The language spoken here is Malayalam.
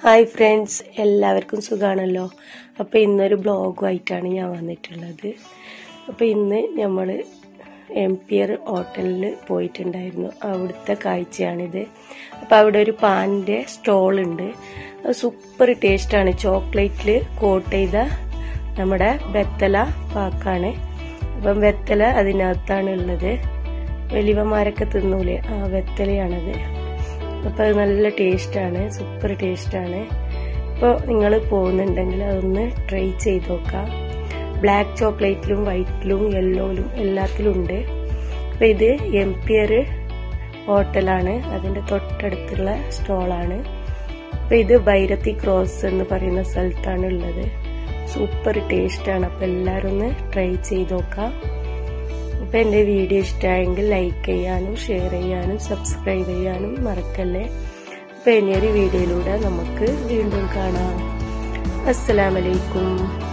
ഹായ് ഫ്രണ്ട്സ് എല്ലാവർക്കും സുഖാണല്ലോ അപ്പോൾ ഇന്നൊരു ബ്ലോഗുമായിട്ടാണ് ഞാൻ വന്നിട്ടുള്ളത് അപ്പോൾ ഇന്ന് നമ്മൾ എംപിയർ ഹോട്ടലിൽ പോയിട്ടുണ്ടായിരുന്നു അവിടുത്തെ കാഴ്ചയാണിത് അപ്പോൾ അവിടെ ഒരു പാനിൻ്റെ സ്റ്റോൾ ഉണ്ട് അത് സൂപ്പർ ടേസ്റ്റാണ് ചോക്ലേറ്റിൽ കോട്ട് ചെയ്ത നമ്മുടെ ബെത്തല പാക്കാണ് അപ്പം വെത്തല അതിനകത്താണ് ഉള്ളത് വലിയവന്മാരൊക്കെ തിന്നൂലേ ആ വെത്തലയാണത് അപ്പോൾ അത് നല്ല ടേസ്റ്റാണ് സൂപ്പർ ടേസ്റ്റാണ് ഇപ്പോൾ നിങ്ങൾ പോകുന്നുണ്ടെങ്കിൽ അതൊന്ന് ട്രൈ ചെയ്ത് നോക്കാം ബ്ലാക്ക് ചോക്ലേറ്റിലും വൈറ്റിലും യെല്ലോയിലും എല്ലാത്തിലും ഉണ്ട് അപ്പോൾ ഇത് എംപിയർ ഹോട്ടലാണ് അതിൻ്റെ തൊട്ടടുത്തുള്ള സ്റ്റോളാണ് അപ്പോൾ ഇത് ഭൈരത്തി ക്രോസ് എന്ന് പറയുന്ന സ്ഥലത്താണ് ഉള്ളത് സൂപ്പർ ടേസ്റ്റാണ് അപ്പോൾ എല്ലാവരും ഒന്ന് ട്രൈ ചെയ്ത് നോക്കാം അപ്പോൾ എൻ്റെ വീഡിയോ ഇഷ്ടമായെങ്കിൽ ലൈക്ക് ചെയ്യാനും ഷെയർ ചെയ്യാനും സബ്സ്ക്രൈബ് ചെയ്യാനും മറക്കല്ലേ അപ്പോൾ ഇനിയൊരു വീഡിയോയിലൂടെ നമുക്ക് വീണ്ടും കാണാം അസ്സലാമലൈക്കും